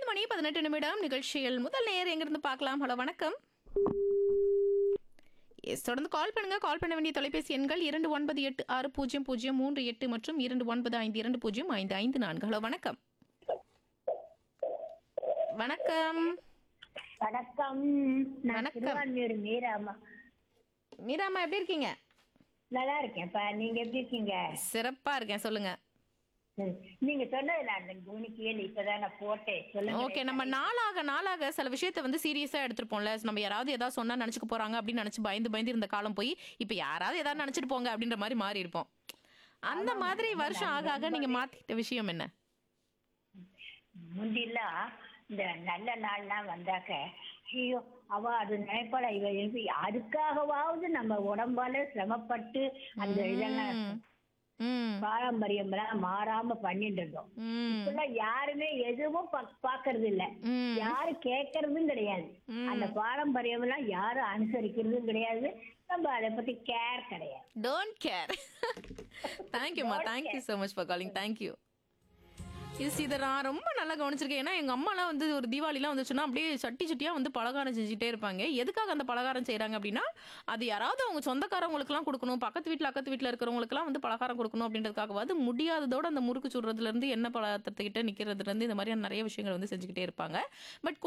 மணி பதினெட்டு நிமிடம் நிகழ்ச்சியில் முதல் நேர் எங்கிருந்து பார்க்கலாம் ஹலோ வணக்கம் எஸ் தொடர்ந்து கால் பண்ணுங்க கால் பண்ண வேண்டிய தொலைபேசி எண்கள் இரண்டு ஒன்பது எட்டு ஆறு பூஜ்ஜியம் பூஜ்ஜியம் மூன்று எட்டு மற்றும் இரண்டு ஒன்பது ஐந்து இரண்டு பூஜ்ஜியம் ஐந்து ஐந்து நான்கு ஹலோ வணக்கம் வணக்கம் வணக்கம் நான் வணக்கம். திருவான்மியூர் மீராமா மீராமா எப்படி இருக்கீங்க நல்லா இருக்கேன்ப்பா நீங்க எப்படி இருக்கீங்க சிறப்பா இருக்கேன் சொல்லுங்க ம். நீங்க சொன்னது நான் குணிக்கியல் இப்பதான் நான் போட்டேன் சொல்லுங்க ஓகே நம்ம நாளாக நாளாக சில விஷயத்தை வந்து சீரியஸா எடுத்துருப்போம்ல நம்ம யாராவது ஏதாவது சொன்னா நினைச்சுக்க போறாங்க அப்படின்னு நினைச்சு பயந்து பயந்து இருந்த காலம் போய் இப்ப யாராவது ஏதாவது நினைச்சிட்டு போங்க அப்படின்ற மாதிரி மாறி இருப்போம் அந்த மாதிரி வருஷம் ஆக ஆக நீங்க மாத்திக்கிட்ட விஷயம் என்ன முந்திலாம் இந்த நல்ல நாள்லாம் வந்தாக்க ஐயோ அவ அது நினைப்பாள இவ எழுப்பி அதுக்காகவாவது நம்ம உடம்பால சிரமப்பட்டு அந்த இதெல்லாம் ம் பாரம்பரியம் எல்லாம் மாறாம பண்ணிட்டு இருந்தோம் ம் இப்பெல்லாம் யாருமே எதுவும் பா- பாக்குறது இல்ல ம் யாரும் கேட்கறதும் கிடையாது அந்த பாரம்பரியம் எல்லாம் யாரும் அனுசரிக்கிறதும் கிடையாது நம்ம அதை பத்தி கேர் கிடையாது டோன்ட் கேர் தேங்க்யூம்மா thank you so much for calling thank you yes இதை நான் ரொம்ப நல்லா கவனிச்சிருக்கேன் ஏன்னா எங்கள் அம்மாலாம் வந்து ஒரு தீபாவளிலாம் வந்துச்சுன்னா அப்படியே சட்டி சட்டியாக வந்து பலகாரம் செஞ்சுட்டே இருப்பாங்க எதுக்காக அந்த பலகாரம் செய்கிறாங்க அப்படின்னா அது யாராவது அவங்க சொந்தக்காரவங்களுக்குலாம் கொடுக்கணும் பக்கத்து வீட்டில் அக்கத்து வீட்டில் இருக்கிறவங்களுக்குலாம் வந்து பலகாரம் கொடுக்கணும் அப்படின்றதுக்காகவாது முடியாததோட அந்த முறுக்கு சுடுறதுலேருந்து எண்ணெய் பலகாரத்துக்கிட்ட நிற்கிறதுலேருந்து இந்த மாதிரியான நிறைய விஷயங்கள் வந்து செஞ்சுக்கிட்டே இருப்பாங்க பட்